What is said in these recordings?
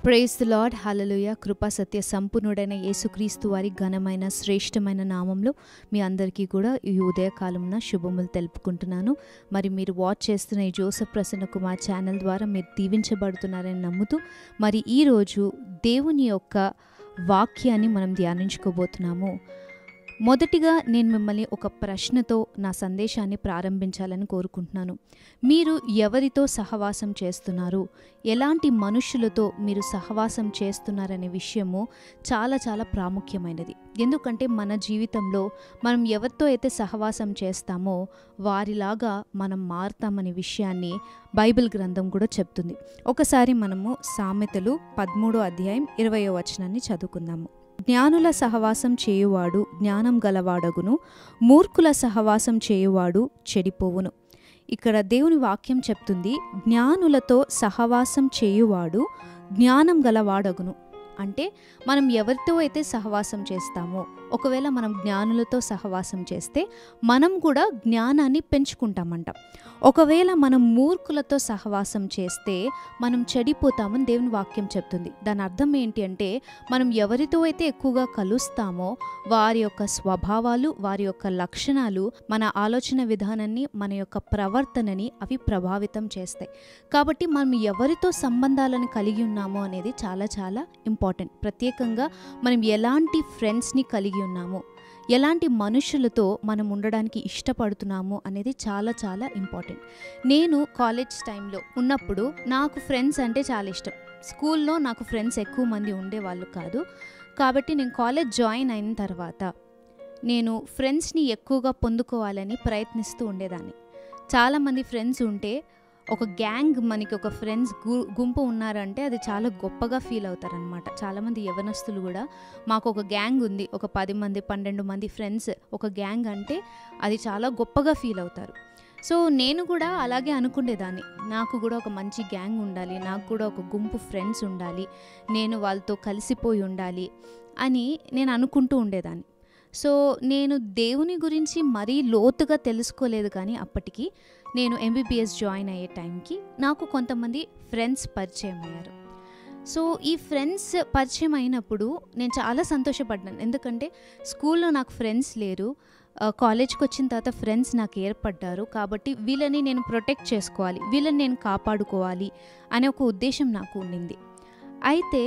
praise the lord హల్లెలూయా కృపా సత్య సంపూర్ణుడైన యేసుక్రీస్తు వారి ఘనమైన శ్రేష్టమైన నామంలో మీ అందరికీ కూడా ఈ ఉదయకాలంన శుభములు తెలుపుకుంటున్నాను మరి మీరు వాచ్ చేస్తున్న ఈ జోసఫ్ ప్రసన్న కుమార్ ఛానల్ ద్వారా మీరు దీవించబడుతున్నారని నమ్ముతూ మరి ఈరోజు దేవుని యొక్క వాక్యాన్ని మనం ధ్యానించుకోబోతున్నాము మొదటిగా నేను మిమ్మల్ని ఒక ప్రశ్నతో నా సందేశాన్ని ప్రారంభించాలని కోరుకుంటున్నాను మీరు ఎవరితో సహవాసం చేస్తున్నారు ఎలాంటి మనుషులతో మీరు సహవాసం చేస్తున్నారనే విషయము చాలా చాలా ప్రాముఖ్యమైనది ఎందుకంటే మన జీవితంలో మనం ఎవరితో అయితే సహవాసం చేస్తామో వారిలాగా మనం మారుతామనే విషయాన్ని బైబిల్ గ్రంథం కూడా చెప్తుంది ఒకసారి మనము సామెతలు పదమూడో అధ్యాయం ఇరవయో వచనాన్ని చదువుకుందాము జ్ఞానుల సహవాసం చేయువాడు జ్ఞానం గలవాడగును మూర్ఖుల సహవాసం చేయువాడు చెడిపోవును ఇక్కడ దేవుని వాక్యం చెప్తుంది జ్ఞానులతో సహవాసం చేయువాడు జ్ఞానం గలవాడగును అంటే మనం ఎవరితో అయితే సహవాసం చేస్తామో ఒకవేళ మనం జ్ఞానులతో సహవాసం చేస్తే మనం కూడా జ్ఞానాన్ని పెంచుకుంటామంట ఒకవేళ మనం మూర్ఖులతో సహవాసం చేస్తే మనం చెడిపోతామని దేవుని వాక్యం చెప్తుంది దాని అర్థం ఏంటి అంటే మనం ఎవరితో అయితే ఎక్కువగా కలుస్తామో వారి యొక్క స్వభావాలు వారి యొక్క లక్షణాలు మన ఆలోచన విధానాన్ని మన యొక్క ప్రవర్తనని అవి ప్రభావితం చేస్తాయి కాబట్టి మనం ఎవరితో సంబంధాలను కలిగి ఉన్నామో అనేది చాలా చాలా ఇంపార్టెంట్ ప్రత్యేకంగా మనం ఎలాంటి ఫ్రెండ్స్ని కలిగి ఉన్నాము ఎలాంటి మనుషులతో మనం ఉండడానికి ఇష్టపడుతున్నాము అనేది చాలా చాలా ఇంపార్టెంట్ నేను కాలేజ్ టైంలో ఉన్నప్పుడు నాకు ఫ్రెండ్స్ అంటే చాలా ఇష్టం స్కూల్లో నాకు ఫ్రెండ్స్ ఎక్కువ మంది ఉండేవాళ్ళు కాదు కాబట్టి నేను కాలేజ్ జాయిన్ అయిన తర్వాత నేను ఫ్రెండ్స్ని ఎక్కువగా పొందుకోవాలని ప్రయత్నిస్తూ ఉండేదాన్ని చాలామంది ఫ్రెండ్స్ ఉంటే ఒక గ్యాంగ్ మనకి ఒక ఫ్రెండ్స్ గు గుంపు ఉన్నారంటే అది చాలా గొప్పగా ఫీల్ అవుతారనమాట చాలామంది యవనస్తులు కూడా మాకు ఒక గ్యాంగ్ ఉంది ఒక పది మంది పన్నెండు మంది ఫ్రెండ్స్ ఒక గ్యాంగ్ అంటే అది చాలా గొప్పగా ఫీల్ అవుతారు సో నేను కూడా అలాగే అనుకునేదాన్ని నాకు కూడా ఒక మంచి గ్యాంగ్ ఉండాలి నాకు కూడా ఒక గుంపు ఫ్రెండ్స్ ఉండాలి నేను వాళ్ళతో కలిసిపోయి ఉండాలి అని నేను అనుకుంటూ ఉండేదాన్ని సో నేను దేవుని గురించి మరీ లోతుగా తెలుసుకోలేదు కానీ అప్పటికి నేను ఎంబీబీఎస్ జాయిన్ అయ్యే టైంకి నాకు కొంతమంది ఫ్రెండ్స్ పరిచయం అయ్యారు సో ఈ ఫ్రెండ్స్ పరిచయం అయినప్పుడు నేను చాలా సంతోషపడ్డాను ఎందుకంటే స్కూల్లో నాకు ఫ్రెండ్స్ లేరు కాలేజ్కి వచ్చిన తర్వాత ఫ్రెండ్స్ నాకు ఏర్పడ్డారు కాబట్టి వీళ్ళని నేను ప్రొటెక్ట్ చేసుకోవాలి వీళ్ళని నేను కాపాడుకోవాలి అనే ఒక ఉద్దేశం నాకు ఉండింది అయితే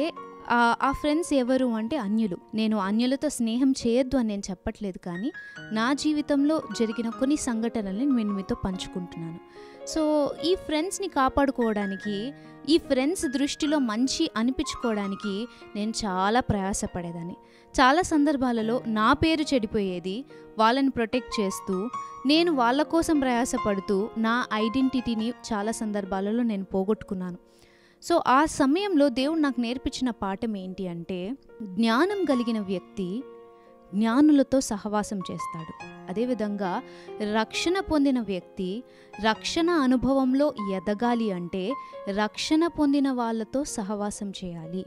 ఆ ఫ్రెండ్స్ ఎవరు అంటే అన్యులు నేను అన్యులతో స్నేహం చేయొద్దు అని నేను చెప్పట్లేదు కానీ నా జీవితంలో జరిగిన కొన్ని సంఘటనల్ని నేను మీతో పంచుకుంటున్నాను సో ఈ ఫ్రెండ్స్ని కాపాడుకోవడానికి ఈ ఫ్రెండ్స్ దృష్టిలో మంచి అనిపించుకోవడానికి నేను చాలా ప్రయాసపడేదాన్ని చాలా సందర్భాలలో నా పేరు చెడిపోయేది వాళ్ళని ప్రొటెక్ట్ చేస్తూ నేను వాళ్ళ కోసం ప్రయాసపడుతూ నా ఐడెంటిటీని చాలా సందర్భాలలో నేను పోగొట్టుకున్నాను సో ఆ సమయంలో దేవుడు నాకు నేర్పించిన పాఠం ఏంటి అంటే జ్ఞానం కలిగిన వ్యక్తి జ్ఞానులతో సహవాసం చేస్తాడు అదేవిధంగా రక్షణ పొందిన వ్యక్తి రక్షణ అనుభవంలో ఎదగాలి అంటే రక్షణ పొందిన వాళ్ళతో సహవాసం చేయాలి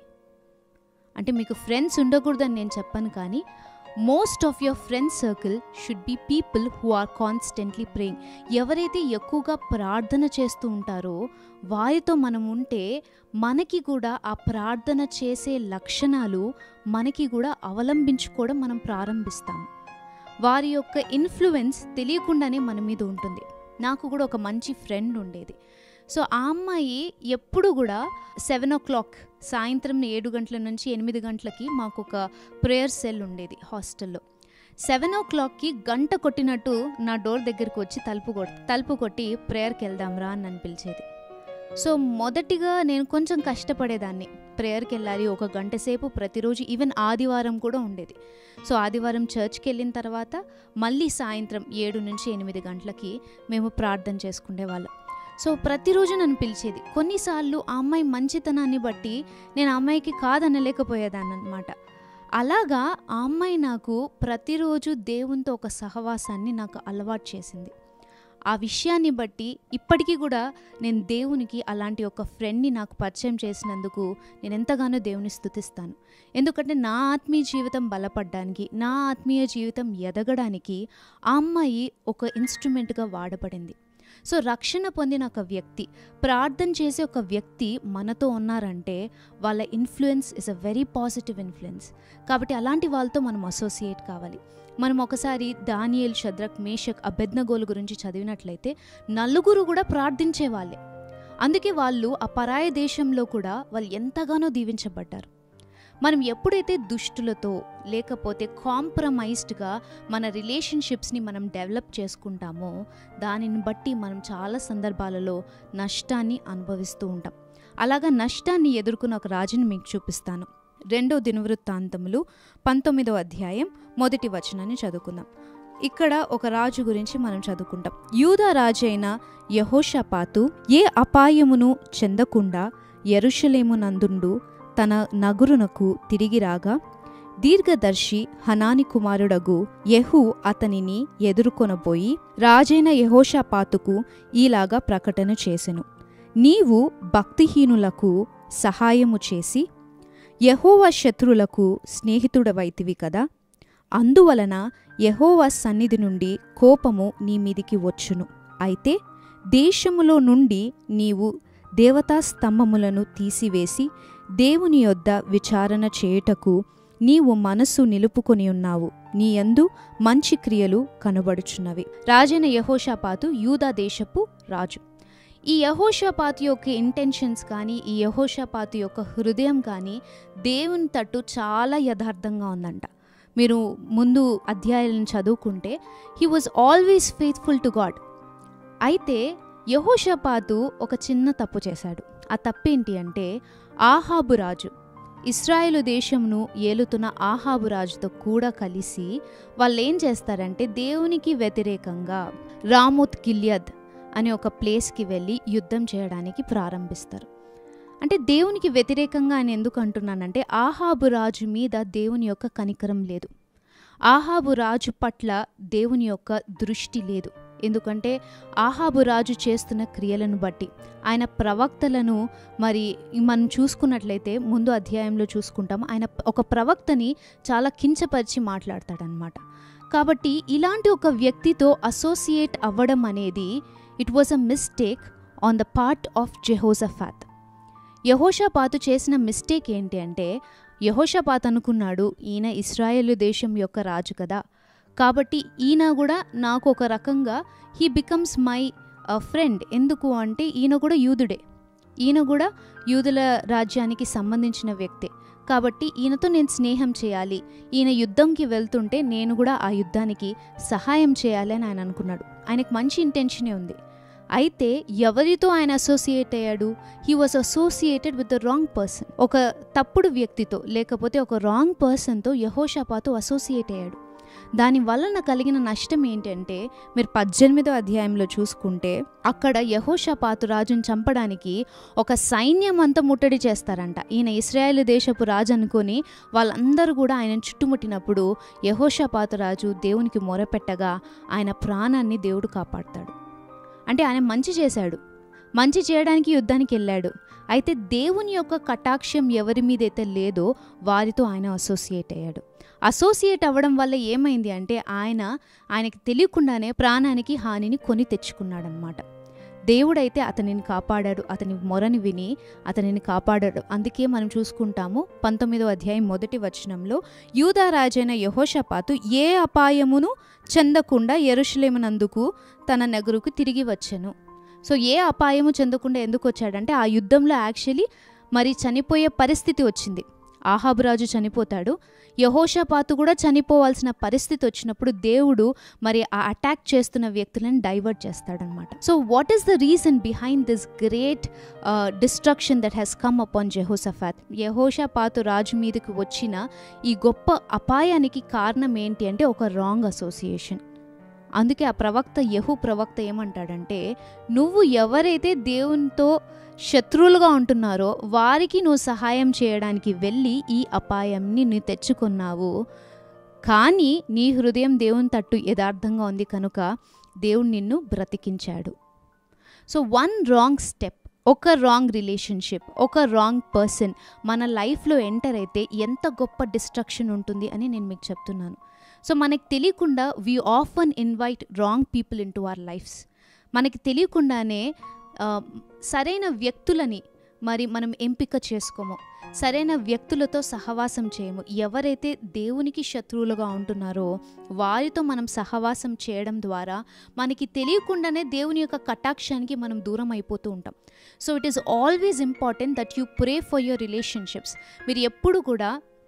అంటే మీకు ఫ్రెండ్స్ ఉండకూడదని నేను చెప్పాను కానీ most of your friend circle should be people who are constantly praying ఎవరైతే ఎక్కువగా ప్రార్థన చేస్తూ ఉంటారో వారితో మనం ఉంటే మనకి కూడా ఆ ప్రార్థన చేసే లక్షణాలు మనకి కూడా అవలంబించుకోవడం మనం ప్రారంభిస్తాము వారి యొక్క ఇన్ఫ్లుయెన్స్ తెలియకుండానే మన మీద ఉంటుంది నాకు కూడా ఒక మంచి ఫ్రెండ్ ఉండేది సో ఆ అమ్మాయి ఎప్పుడు కూడా సెవెన్ ఓ క్లాక్ సాయంత్రం ఏడు గంటల నుంచి ఎనిమిది గంటలకి మాకు ఒక ప్రేయర్ సెల్ ఉండేది హాస్టల్లో సెవెన్ ఓ క్లాక్కి గంట కొట్టినట్టు నా డోర్ దగ్గరికి వచ్చి తలుపు కొట్టి తలుపు కొట్టి ప్రేయర్కి వెళ్దాంరా అని నన్ను పిలిచేది సో మొదటిగా నేను కొంచెం కష్టపడేదాన్ని ప్రేయర్కి వెళ్ళాలి ఒక గంట సేపు ప్రతిరోజు ఈవెన్ ఆదివారం కూడా ఉండేది సో ఆదివారం చర్చ్కి వెళ్ళిన తర్వాత మళ్ళీ సాయంత్రం ఏడు నుంచి ఎనిమిది గంటలకి మేము ప్రార్థన చేసుకునే వాళ్ళం సో ప్రతిరోజు నన్ను పిలిచేది కొన్నిసార్లు ఆ అమ్మాయి మంచితనాన్ని బట్టి నేను ఆ అమ్మాయికి కాదనలేకపోయేదాన్ని అనమాట అలాగా ఆ అమ్మాయి నాకు ప్రతిరోజు దేవునితో ఒక సహవాసాన్ని నాకు అలవాటు చేసింది ఆ విషయాన్ని బట్టి ఇప్పటికీ కూడా నేను దేవునికి అలాంటి ఒక ఫ్రెండ్ని నాకు పరిచయం చేసినందుకు నేను ఎంతగానో దేవుని స్థుతిస్తాను ఎందుకంటే నా ఆత్మీయ జీవితం బలపడడానికి నా ఆత్మీయ జీవితం ఎదగడానికి ఆ అమ్మాయి ఒక ఇన్స్ట్రుమెంట్గా వాడబడింది సో రక్షణ పొందిన ఒక వ్యక్తి ప్రార్థన చేసే ఒక వ్యక్తి మనతో ఉన్నారంటే వాళ్ళ influence is a very positive influence కాబట్టి అలాంటి వాళ్ళతో మనం అసోసియేట్ కావాలి మనం ఒకసారి దానియేల్ షద్రక్ మేషక్ అబెద్నగోలు గురించి చదివినట్లయితే నలుగురు కూడా ప్రార్థించే వాళ్ళే అందుకే వాళ్ళు ఆ పరాయ దేశంలో కూడా వాళ్ళు ఎంతగానో దీవించబడ్డారు మనం ఎప్పుడైతే దుష్టులతో లేకపోతే కాంప్రమైజ్డ్గా మన రిలేషన్షిప్స్ని మనం డెవలప్ చేసుకుంటామో దానిని బట్టి మనం చాలా సందర్భాలలో నష్టాన్ని అనుభవిస్తూ ఉంటాం అలాగా నష్టాన్ని ఎదుర్కొన్న ఒక రాజుని మీకు చూపిస్తాను రెండో దినవృత్తాంతములు పంతొమ్మిదో అధ్యాయం మొదటి వచనాన్ని చదువుకుందాం ఇక్కడ ఒక రాజు గురించి మనం చదువుకుంటాం యూదా రాజు అయిన యహోషపాతు ఏ అపాయమును చెందకుండా ఎరుషలేమునందుండు తన నగురునకు తిరిగి రాగా దీర్ఘదర్శి హనాని కుమారుడగు యెహూ అతనిని ఎదుర్కొనబోయి రాజైన యహోషపాతుకు ఈలాగా ప్రకటన చేసెను నీవు భక్తిహీనులకు సహాయము చేసి యహోవా శత్రులకు స్నేహితుడవైతివి కదా అందువలన యహోవా సన్నిధి నుండి కోపము నీ మీదికి వచ్చును అయితే దేశములో నుండి నీవు దేవతా స్తంభములను తీసివేసి దేవుని యొద్ద విచారణ చేయుటకు నీవు మనస్సు నిలుపుకొని ఉన్నావు నీ యందు మంచి క్రియలు కనబడుచున్నవి రాజైన యహోషాపాతు యూదా దేశపు రాజు ఈ యహోషాపాతు యొక్క ఇంటెన్షన్స్ కానీ ఈ యహోషాపాతు యొక్క హృదయం కానీ దేవుని తట్టు చాలా యథార్థంగా ఉందంట మీరు ముందు అధ్యాయాలను చదువుకుంటే he was always faithful to God అయితే యహోషపాతు ఒక చిన్న తప్పు చేశాడు ఆ తప్పేంటి అంటే ఆహాబు రాజు ఇస్రాయేలు దేశంను ఏలుతున్న ఆహాబు రాజుతో కూడా కలిసి వాళ్ళు ఏం చేస్తారంటే దేవునికి వ్యతిరేకంగా రామోత్ గిల్యద్ అనే ఒక ప్లేస్కి వెళ్ళి యుద్ధం చేయడానికి ప్రారంభిస్తారు అంటే దేవునికి వ్యతిరేకంగా ఆయన ఎందుకు అంటున్నానంటే ఆహాబు రాజు మీద దేవుని యొక్క కనికరం లేదు ఆహాబు రాజు పట్ల దేవుని యొక్క దృష్టి లేదు ఎందుకంటే ఆహాబు రాజు చేస్తున్న క్రియలను బట్టి ఆయన ప్రవక్తలను మరి మనం చూసుకున్నట్లయితే ముందు అధ్యాయంలో చూసుకుంటాం ఆయన ఒక ప్రవక్తని చాలా కించపరిచి మాట్లాడతాడనమాట కాబట్టి ఇలాంటి ఒక వ్యక్తితో అసోసియేట్ అవ్వడం అనేది it was a mistake on the part of Jehoshaphat యహోషాపాతు చేసిన మిస్టేక్ ఏంటి అంటే యహోషాపాత్ అనుకున్నాడు ఈయన ఇస్రాయేల్ దేశం యొక్క రాజు కదా కాబట్టి ఈయన కూడా నాకు ఒక రకంగా హీ బికమ్స్ మై ఫ్రెండ్ ఎందుకు అంటే ఈయన కూడా యూదుడే ఈయన కూడా యూదుల రాజ్యానికి సంబంధించిన వ్యక్తే కాబట్టి ఈయనతో నేను స్నేహం చేయాలి ఈయన యుద్ధంకి వెళ్తుంటే నేను కూడా ఆ యుద్ధానికి సహాయం చేయాలి అని ఆయన అనుకున్నాడు ఆయనకు మంచి ఇంటెన్షనే ఉంది అయితే ఎవరితో ఆయన అసోసియేట్ అయ్యాడు he was associated with the wrong person ఒక తప్పుడు వ్యక్తితో లేకపోతే ఒక రాంగ్ పర్సన్తో యహోషాపాతో అసోసియేట్ అయ్యాడు దాని వలన కలిగిన నష్టం ఏంటంటే మీరు పద్దెనిమిదో అధ్యాయంలో చూసుకుంటే అక్కడ యహోషపాతు రాజును చంపడానికి ఒక సైన్యం అంతా ముట్టడి చేస్తారంట ఈయన ఇస్రాయేల్ దేశపు రాజు అనుకొని వాళ్ళందరూ కూడా ఆయన చుట్టుముట్టినప్పుడు యహోషపాతు రాజు దేవునికి మొరపెట్టగా ఆయన ప్రాణాన్ని దేవుడు కాపాడతాడు అంటే ఆయన మంచి చేశాడు మంచి చేయడానికి యుద్ధానికి వెళ్ళాడు అయితే దేవుని యొక్క కటాక్షం ఎవరి మీదైతే లేదో వారితో ఆయన అసోసియేట్ అయ్యాడు అసోసియేట్ అవ్వడం వల్ల ఏమైంది అంటే ఆయన ఆయనకి తెలియకుండానే ప్రాణానికి హానిని కొని తెచ్చుకున్నాడనమాట దేవుడైతే అతనిని కాపాడాడు అతని మొరని విని అతనిని కాపాడాడు అందుకే మనం చూసుకుంటాము పంతొమ్మిదో అధ్యాయం మొదటి వచనంలో యూదా రాజైన యహోషపాతు ఏ అపాయమును చెందకుండా ఎరుషలేమునందుకు తన నగరుకు తిరిగి వచ్చెను సో ఏ అపాయము చెందకుండా ఎందుకు వచ్చాడంటే ఆ యుద్ధంలో యాక్చువల్లీ మరి చనిపోయే పరిస్థితి వచ్చింది ఆహాబురాజు చనిపోతాడు యహోషపాతు కూడా చనిపోవాల్సిన పరిస్థితి వచ్చినప్పుడు దేవుడు మరి ఆ అటాక్ చేస్తున్న వ్యక్తులను డైవర్ట్ చేస్తాడనమాట so what is the reason behind this great destruction that has come upon Jehoshaphat యహోషపాతు రాజు మీదకి వచ్చిన ఈ గొప్ప అపాయానికి కారణం ఏంటి అంటే ఒక రాంగ్ అసోసియేషన్ అందుకే ఆ ప్రవక్త యహు ప్రవక్త ఏమంటాడంటే నువ్వు ఎవరైతే దేవునితో శత్రువులుగా ఉంటున్నారో వారికి నువ్వు సహాయం చేయడానికి వెళ్ళి ఈ అపాయంని నువ్వు తెచ్చుకున్నావు కానీ నీ హృదయం దేవుని తట్టు యథార్థంగా ఉంది కనుక దేవుడు నిన్ను బ్రతికించాడు సో వన్ రాంగ్ స్టెప్ ఒక రాంగ్ రిలేషన్షిప్ ఒక రాంగ్ పర్సన్ మన లైఫ్లో ఎంటర్ అయితే ఎంత గొప్ప డిస్ట్రక్షన్ ఉంటుంది అని నేను మీకు చెప్తున్నాను సో మనకు తెలియకుండా we often invite wrong people into our lives మనకి తెలియకుండానే ఆ, సరైన వ్యక్తులని మరి మనం ఎంపిక చేసుకోము సరైన వ్యక్తులతో సహవాసం చేయము ఎవరైతే దేవునికి శత్రువులుగా ఉంటున్నారో వారితో మనం సహవాసం చేయడం ద్వారా మనకి తెలియకుండానే దేవుని యొక్క కటాక్షానికి మనం దూరం అయిపోతూ ఉంటాం so it is always important that you pray for your relationships మీరు ఎప్పుడు కూడా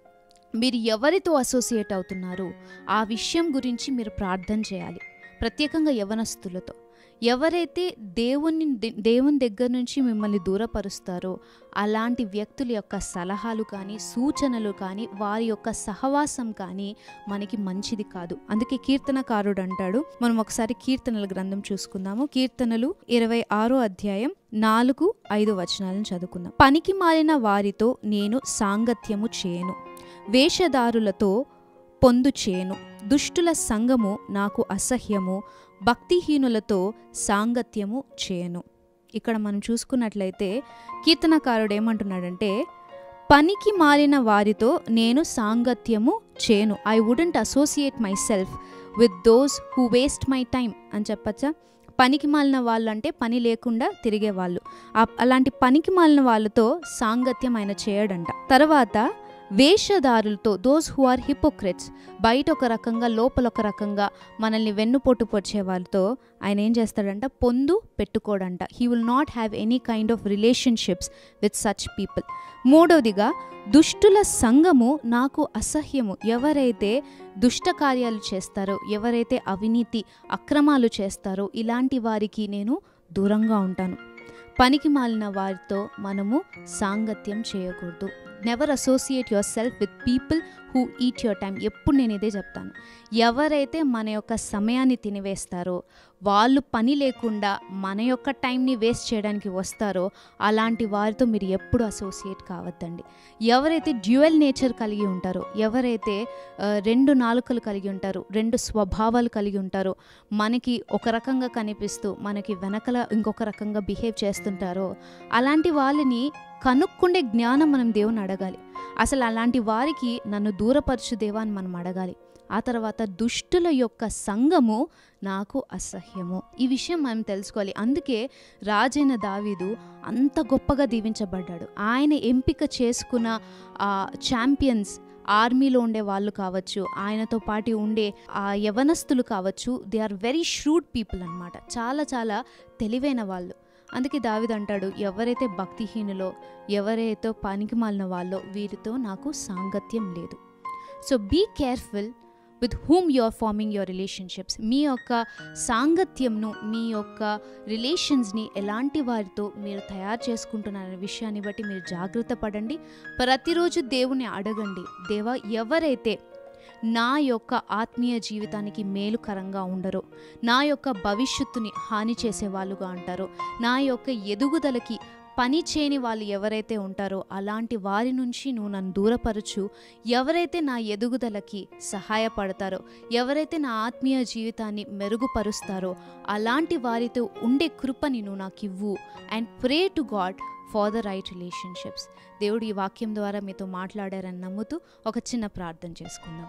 మీరు ఎవరితో అసోసియేట్ అవుతున్నారు ఆ విషయం గురించి మీరు ప్రార్థన చేయాలి ప్రత్యేకంగా యవనస్తులతో ఎవరైతే దేవుని దేవుని దగ్గర నుంచి మిమ్మల్ని దూరపరుస్తారో అలాంటి వ్యక్తుల యొక్క సలహాలు కానీ సూచనలు కానీ వారి యొక్క సహవాసం కానీ మనకి మంచిది కాదు అందుకే కీర్తనకారుడు అంటాడు మనం ఒకసారి కీర్తనల గ్రంథం చూసుకుందాము కీర్తనలు ఇరవై ఆరో అధ్యాయం నాలుగు ఐదు వచనాలను చదువుకుందాం పనికి మాలిన వారితో నేను సాంగత్యము చేయను వేషధారులతో పొందు చేయను దుష్టుల సంగము నాకు అసహ్యము భక్తిహీనులతో సాంగత్యము చేయను ఇక్కడ మనం చూసుకున్నట్లయితే కీర్తనకారుడు ఏమంటున్నాడంటే పనికి మాలిన వారితో నేను సాంగత్యము చేయను I wouldn't associate myself with those who waste my time అని చెప్పచ్చా పనికి మాలిన వాళ్ళు అంటే పని లేకుండా తిరిగే వాళ్ళు ఆ- అలాంటి పనికి మాలిన వాళ్ళతో సాంగత్యం ఆయన చేయడంట తర్వాత వేషధారులతో దోస్ హూ ఆర్ హిపోక్రెట్స్ బయట ఒక రకంగా లోపల ఒక రకంగా మనల్ని వెన్నుపోటు పొడిచే వాళ్ళతో ఆయన ఏం చేస్తాడంట పొందు పెట్టుకోడంట he will not have any kind of relationships with such people మూడవదిగా దుష్టుల సంఘము నాకు అసహ్యము ఎవరైతే దుష్ట కార్యాలు చేస్తారో ఎవరైతే అవినీతి అక్రమాలు చేస్తారో ఇలాంటి వారికి నేను దూరంగా ఉంటాను పనికి మాలిన వారితో మనము సాంగత్యం చేయకూడదు never associate yourself with people who eat your time ఎప్పుడు నేను ఇదే చెప్తాను ఎవరైతే మన యొక్క సమయాన్ని తినివేస్తారో వాళ్ళు పని లేకుండా మన యొక్క టైంని వేస్ట్ చేయడానికి వస్తారో అలాంటి వారితో మీరు ఎప్పుడు అసోసియేట్ కావద్దండి ఎవరైతే డ్యూయల్ నేచర్ కలిగి ఉంటారో ఎవరైతే ఆ, రెండు నాలుకలు కలిగి ఉంటారో రెండు స్వభావాలు కలిగి ఉంటారో మనకి ఒక రకంగా కనిపిస్తూ మనకి వెనకల ఇంకొక రకంగా బిహేవ్ చేస్తుంటారో అలాంటి వాళ్ళని కనుక్కుండే జ్ఞానం మనం దేవుని అడగాలి అసలు అలాంటి వారికి నన్ను దూరపరచు దేవా అని మనం అడగాలి ఆ తర్వాత దుష్టుల యొక్క సంఘము నాకు అసహ్యము ఈ విషయం మనం తెలుసుకోవాలి అందుకే రాజైన దావీదు అంత గొప్పగా దీవించబడ్డాడు ఆయన ఎంపిక చేసుకున్న ఆ ఛాంపియన్స్ ఆర్మీలో ఉండే వాళ్ళు కావచ్చు ఆయనతో పాటు ఉండే ఆ యవనస్తులు కావచ్చు they are very shrewd people అన్నమాట చాలా చాలా తెలివైన వాళ్ళు అందుకే దావిద్ అంటాడు ఎవరైతే భక్తిహీనులో ఎవరైతే పనికి మాలిన వాళ్ళో వీరితో నాకు సాంగత్యం లేదు so be careful with whom you are forming your relationships మీ యొక్క సాంగత్యంను మీ యొక్క రిలేషన్స్ని ఎలాంటి వారితో మీరు తయారు చేసుకుంటున్నారనే విషయాన్ని బట్టి మీరు జాగ్రత్త పడండి ప్రతిరోజు దేవుని అడగండి దేవా ఎవరైతే నా యొక్క ఆత్మీయ జీవితానికి మేలుకరంగా ఉండరో నా యొక్క భవిష్యత్తుని హాని చేసే వాళ్ళుగా అంటారో నా యొక్క ఎదుగుదలకి పని చేయని వాళ్ళు ఎవరైతే ఉంటారో అలాంటి వారి నుంచి నువ్వు నన్ను దూరపరచు ఎవరైతే నా ఎదుగుదలకి సహాయపడతారో ఎవరైతే నా ఆత్మీయ జీవితాన్ని మెరుగుపరుస్తారో అలాంటి వారితో ఉండే కృపని నువ్వు నాకు ఇవ్వు and pray to God for the right relationships దేవుడు ఈ వాక్యం ద్వారా మీతో మాట్లాడారని నమ్ముతూ ఒక చిన్న ప్రార్థన చేసుకుందాం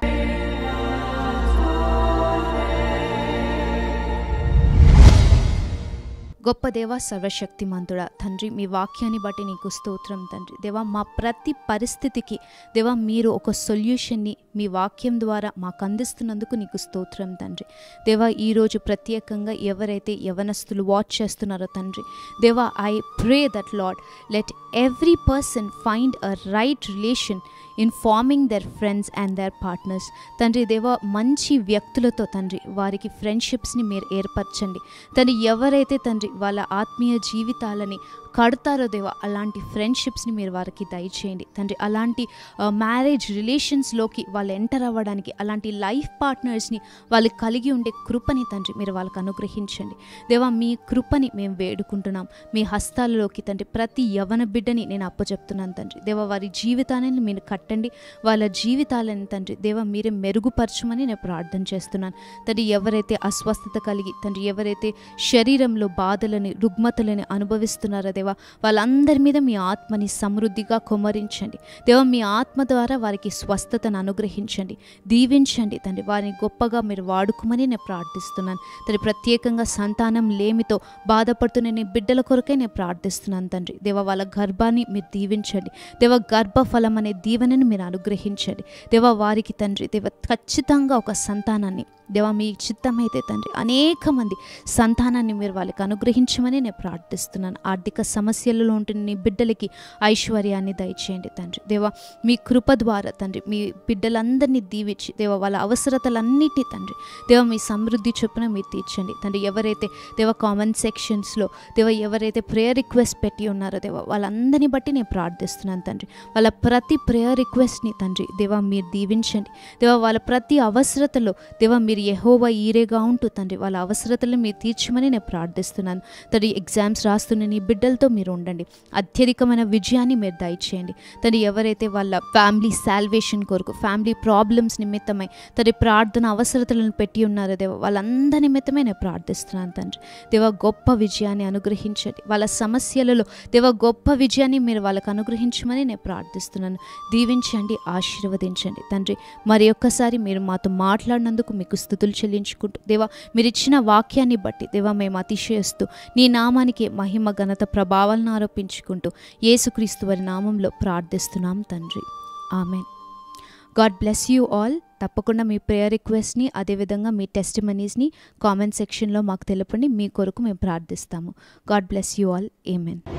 గొప్ప దేవ సర్వశక్తిమంతుడా తండ్రి మీ వాక్యాన్ని బట్టి నీకు స్తోత్రం తండ్రి దేవా మా ప్రతి పరిస్థితికి దేవా మీరు ఒక సొల్యూషన్ని మీ వాక్యం ద్వారా మాకు అందిస్తున్నందుకు నీకు స్తోత్రం తండ్రి దేవా ఈరోజు ప్రత్యేకంగా ఎవరైతే యవనస్తులు వాచ్ చేస్తున్నారో తండ్రి దేవా I pray that Lord let every person find a right relation in forming their friends and their partners తండ్రి దేవా మంచి వ్యక్తులతో తండ్రి వారికి ఫ్రెండ్షిప్స్ని మీరు ఏర్పరచండి తండ్రి ఎవరైతే తండ్రి వాళ్ళ ఆత్మీయ జీవితాలని కడతారో దేవా అలాంటి ఫ్రెండ్షిప్స్ని మీరు వారికి దయచేయండి తండ్రి అలాంటి మ్యారేజ్ రిలేషన్స్లోకి వాళ్ళు ఎంటర్ అవ్వడానికి అలాంటి లైఫ్ పార్ట్నర్స్ని వాళ్ళు కలిగి ఉండే కృపని తండ్రి మీరు వాళ్ళకి అనుగ్రహించండి దేవా మీ కృపని మేము వేడుకుంటున్నాం మీ హస్తాలలోకి తండ్రి ప్రతి యవన బిడ్డని నేను అప్పచెప్తున్నాను తండ్రి దేవా వారి జీవితాన్ని మీరు కట్టండి వాళ్ళ జీవితాలను తండ్రి దేవా మీరే మెరుగుపరచమని నేను ప్రార్థన చేస్తున్నాను తండ్రి ఎవరైతే అస్వస్థత కలిగి తండ్రి ఎవరైతే శరీరంలో బాధలని రుగ్మతలని అనుభవిస్తున్నారో దేవా దేవా వాళ్ళందరి మీద మీ ఆత్మని సమృద్ధిగా కుమ్మరించండి దేవా మీ ఆత్మ ద్వారా వారికి స్వస్థతను అనుగ్రహించండి దీవించండి తండ్రి వారిని గొప్పగా మీరు వాడుకోమని నేను ప్రార్థిస్తున్నాను తండ్రి ప్రత్యేకంగా సంతానం లేమితో బాధపడుతున్న నీ బిడ్డల కొరకే నేను ప్రార్థిస్తున్నాను తండ్రి దేవ వాళ్ళ గర్భాన్ని మీరు దీవించండి దేవ గర్భఫలం అనే దీవెనని మీరు అనుగ్రహించండి దేవ వారికి తండ్రి దేవ ఖచ్చితంగా ఒక సంతానాన్ని దేవ మీ చిత్తమైతే తండ్రి అనేక మంది సంతానాన్ని మీరు వాళ్ళకి అనుగ్రహించమని నేను ప్రార్థిస్తున్నాను ఆర్థిక సమస్యలలో ఉంటున్న నీ బిడ్డలకి ఐశ్వర్యాన్ని దయచేయండి తండ్రి దేవ మీ కృప ద్వారా తండ్రి మీ బిడ్డలందరినీ దీవించి దేవ వాళ్ళ అవసరతలన్నిటి తండ్రి దేవ మీ సమృద్ధి చొప్పున మీరు తీర్చండి తండ్రి ఎవరైతే దేవ కామెంట్ సెక్షన్స్లో దేవ ఎవరైతే ప్రేయర్ రిక్వెస్ట్ పెట్టి ఉన్నారో దేవ వాళ్ళందరినీ బట్టి నేను ప్రార్థిస్తున్నాను తండ్రి వాళ్ళ ప్రతి ప్రేయర్ రిక్వెస్ట్ని తండ్రి దేవ మీరు దీవించండి దేవ వాళ్ళ ప్రతి అవసరతలో దేవ మీరు యహోవా ఈరేగా ఉంటూ తండ్రి వాళ్ళ అవసరతలను మీరు తీర్చమని నేను ప్రార్థిస్తున్నాను తండ్రి ఎగ్జామ్స్ రాస్తున్న నీ బిడ్డలతో మీరు ఉండండి అత్యధికమైన విజయాన్ని మీరు దయచేయండి తండ్రి ఎవరైతే వాళ్ళ ఫ్యామిలీ సాల్వేషన్ కొరకు ఫ్యామిలీ ప్రాబ్లమ్స్ నిమిత్తమై తండ్రి ప్రార్థన అవసరతలను పెట్టి ఉన్నారో దేవ వాళ్ళందరి నిమిత్తమే నేను ప్రార్థిస్తున్నాను తండ్రి దేవ గొప్ప విజయాన్ని అనుగ్రహించండి వాళ్ళ సమస్యలలో దేవ గొప్ప విజయాన్ని మీరు వాళ్ళకు అనుగ్రహించమని నేను ప్రార్థిస్తున్నాను దీవించండి ఆశీర్వదించండి తండ్రి మరి ఒక్కసారి మీరు మాతో మాట్లాడినందుకు మీకు స్థుతులు చెల్లించుకుంటూ దేవా మీరు ఇచ్చిన వాక్యాన్ని బట్టి దేవా మేము అతిశయిస్తూ నీ నామానికి మహిమ ఘనత ప్రభావాలను ఆరోపించుకుంటూ యేసుక్రీస్తు వారి నామంలో ప్రార్థిస్తున్నాం తండ్రి amen God bless you all తప్పకుండా మీ ప్రేయర్ రిక్వెస్ట్ని అదేవిధంగా మీ టెస్ట్ మనీస్ని కామెంట్ సెక్షన్లో మాకు తెలపండి మీ కొరకు మేము ప్రార్థిస్తాము God bless you all amen